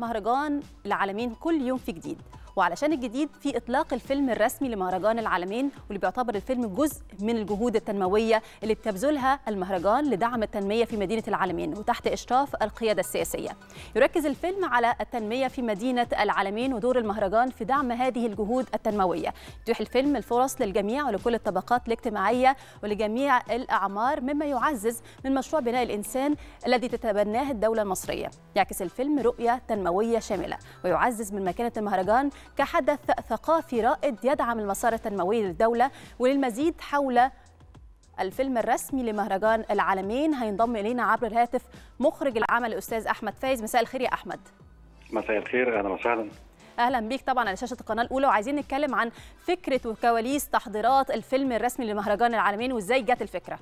مهرجان العالمين كل يوم في جديد وعلشان الجديد في اطلاق الفيلم الرسمي لمهرجان العالمين واللي بيعتبر الفيلم جزء من الجهود التنمويه اللي بتبذلها المهرجان لدعم التنميه في مدينه العالمين وتحت اشراف القياده السياسيه. يركز الفيلم على التنميه في مدينه العالمين ودور المهرجان في دعم هذه الجهود التنمويه. يتيح الفيلم الفرص للجميع ولكل الطبقات الاجتماعيه ولجميع الاعمار مما يعزز من مشروع بناء الانسان الذي تتبناه الدوله المصريه. يعكس الفيلم رؤيه تنمويه شامله ويعزز من مكانه المهرجان كحدث ثقافي رائد يدعم المسار التنموي للدولة وللمزيد حول الفيلم الرسمي لمهرجان العالمين هينضم إلينا عبر الهاتف مخرج العمل الأستاذ أحمد فايز مساء الخير يا أحمد مساء الخير أهلا وسهلا اهلا بيك طبعا على شاشه القناه الاولى وعايزين نتكلم عن فكره وكواليس تحضيرات الفيلم الرسمي لمهرجان العالمين وازاي جت الفكره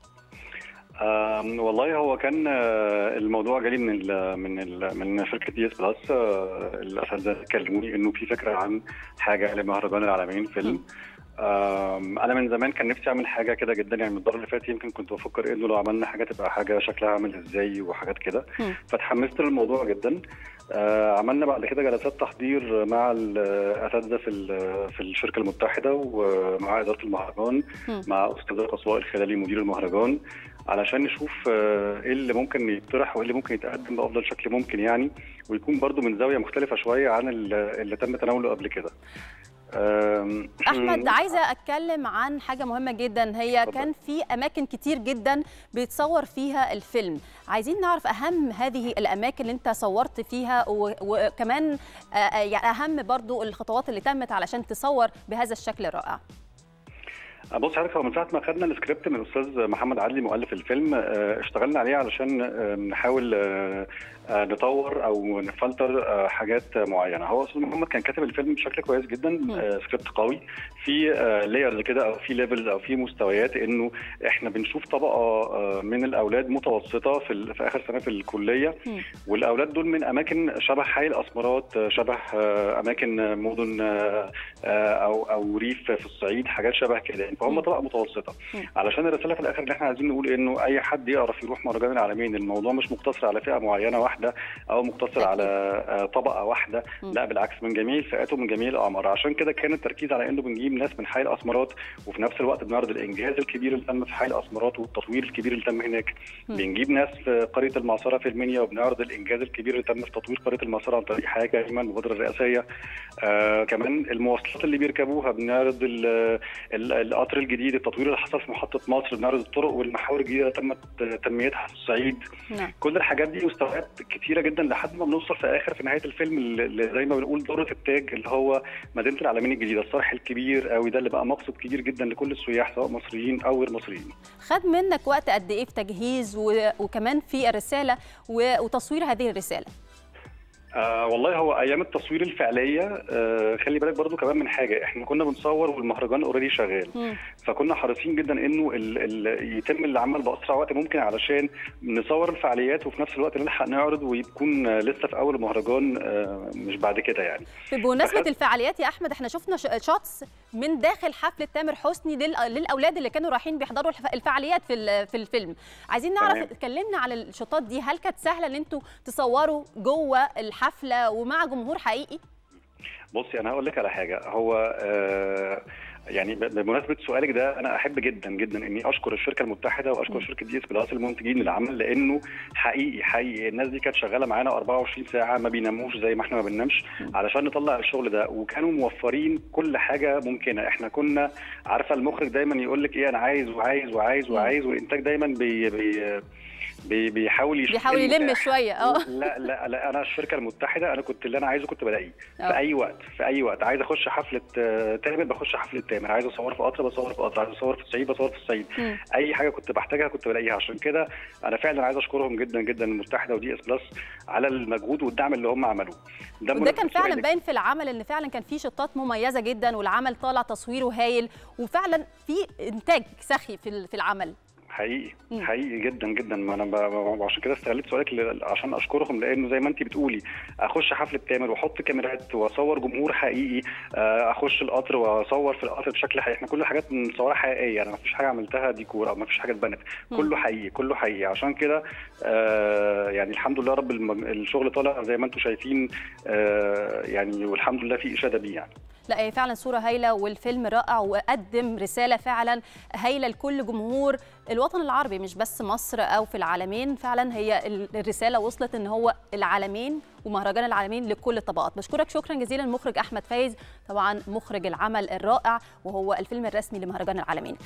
آه والله هو كان آه الموضوع جالي من ال من ال من شركه دي اس بلس آه الاساتذه كلموني انه في فكره عن حاجه لمهرجان العالمين فيلم انا من زمان كان نفسي اعمل حاجه كده جدا يعني من الدور اللي فات يمكن كنت بفكر انه لو عملنا حاجه تبقى حاجه شكلها عامل ازاي وحاجات كده فتحمست للموضوع جدا آه عملنا بعد كده جلسات تحضير مع الاساتذه في في الشركه المتحده ومع اداره المهرجان مع استاذ قصواء الخلالي مدير المهرجان علشان نشوف ايه اللي ممكن يقترح وايه اللي ممكن يتقدم بافضل شكل ممكن يعني ويكون برضو من زاويه مختلفه شويه عن اللي تم تناوله قبل كده احمد عايزه اتكلم عن حاجه مهمه جدا هي طبعا. كان في اماكن كتير جدا بيتصور فيها الفيلم عايزين نعرف اهم هذه الاماكن اللي انت صورت فيها وكمان يعني اهم برضو الخطوات اللي تمت علشان تصور بهذا الشكل الرائع بص حضرتك هو من ساعه ما خدنا السكريبت من الاستاذ محمد عدلي مؤلف الفيلم اشتغلنا عليه علشان نحاول نطور او نفلتر حاجات معينه هو استاذ محمد كان كاتب الفيلم بشكل كويس جدا سكريبت قوي في لايرز كده او في ليفلز او في مستويات انه احنا بنشوف طبقه من الاولاد متوسطه في, في اخر سنه في الكليه والاولاد دول من اماكن شبه حي الاسمرات شبه اماكن مدن او او ريف في الصعيد حاجات شبه كده فهم طبقه متوسطه علشان الرساله في الاخر اللي احنا عايزين نقول انه اي حد يعرف يروح مهرجان العالمين الموضوع مش مقتصر على فئه معينه واحده او مقتصر على طبقه واحده لا بالعكس من جميع الفئات ومن جميع الاعمار عشان كده كان التركيز على انه بنجيب ناس من حي الاسمرات وفي نفس الوقت بنعرض الانجاز الكبير اللي تم في حي الاسمرات والتطوير الكبير اللي تم هناك بنجيب ناس في قريه المعصره في المنيا وبنعرض الانجاز الكبير اللي تم في تطوير قريه المعصره عن طريق حياه كريمه المبادره الرئاسيه آه كمان المواصلات اللي بيركبوها بنعرض القطر الجديد التطوير اللي حصل في محطه مصر بنعرض الطرق والمحاور الجديده تمت تنميتها في الصعيد نعم. كل الحاجات دي مستويات كتيره جدا لحد ما بنوصل في اخر في نهايه الفيلم اللي زي ما بنقول دوره التاج اللي هو مدينه العالمين الجديده الصرح الكبير قوي ده اللي بقى مقصد كبير جدا لكل السياح سواء مصريين او غير مصريين خد منك وقت قد ايه في تجهيز وكمان في الرساله وتصوير هذه الرساله آه والله هو ايام التصوير الفعليه آه خلي بالك برضو كمان من حاجه احنا كنا بنصور والمهرجان اوريدي شغال م. فكنا حريصين جدا انه ال ال يتم العمل باسرع وقت ممكن علشان نصور الفعاليات وفي نفس الوقت نلحق نعرض ويكون لسه في اول المهرجان آه مش بعد كده يعني بمناسبه فخد... الفعاليات يا احمد احنا شفنا شوتس من داخل حفله تامر حسني للاولاد اللي كانوا رايحين بيحضروا الفعاليات في في الفيلم عايزين نعرف اتكلمنا على الشوطات دي هل كانت سهله ان انتوا تصوروا جوه الحفله حفله ومع جمهور حقيقي بصي انا هقول لك على حاجه هو آه يعني بمناسبه سؤالك ده انا احب جدا جدا اني اشكر الشركه المتحده واشكر شركه دي اس بلس المنتجين للعمل لانه حقيقي حقيقي الناس دي كانت شغاله معانا 24 ساعه ما بيناموش زي ما احنا ما بننامش علشان نطلع الشغل ده وكانوا موفرين كل حاجه ممكنه احنا كنا عارفه المخرج دايما يقول لك ايه انا عايز وعايز وعايز وعايز والانتاج دايما بي, بي بيحاول يشوف بيحاول يلم شويه اه لا لا لا انا الشركه المتحده انا كنت اللي انا عايزه كنت بلاقيه في اي وقت في اي وقت عايز اخش حفله تامر بخش حفله تامر عايز اصور في قطر بصور في قطر عايز اصور في الصعيد بصور في الصعيد م. اي حاجه كنت بحتاجها كنت بلاقيها عشان كده انا فعلا عايز اشكرهم جدا جدا المتحده ودي اس بلس على المجهود والدعم اللي هم عملوه ده وده كان فعلا باين في العمل ان فعلا كان في شطات مميزه جدا والعمل طالع تصويره هايل وفعلا في انتاج سخي في في العمل حقيقي مم. حقيقي جدا جدا ما انا ب- عشان كده استغلت سؤالك ل- عشان اشكرهم لانه زي ما انت بتقولي اخش حفله تامر واحط كاميرات واصور جمهور حقيقي آه، اخش القطر واصور في القطر بشكل حقيقي احنا كل الحاجات مصوره حقيقيه انا ما فيش حاجه عملتها ديكور او ما فيش حاجه اتبنت مم. كله حقيقي كله حقيقي عشان كده آه، يعني الحمد لله رب الم- الشغل طالع زي ما انتم شايفين آه، يعني والحمد لله في اشاده بيه يعني لا هي فعلا صورة هايلة والفيلم رائع وقدم رسالة فعلا هايلة لكل جمهور الوطن العربي مش بس مصر أو في العالمين فعلا هي ال- الرسالة وصلت إن هو العالمين ومهرجان العالمين لكل الطبقات بشكرك شكرا جزيلا المخرج أحمد فايز طبعا مخرج العمل الرائع وهو الفيلم الرسمي لمهرجان العالمين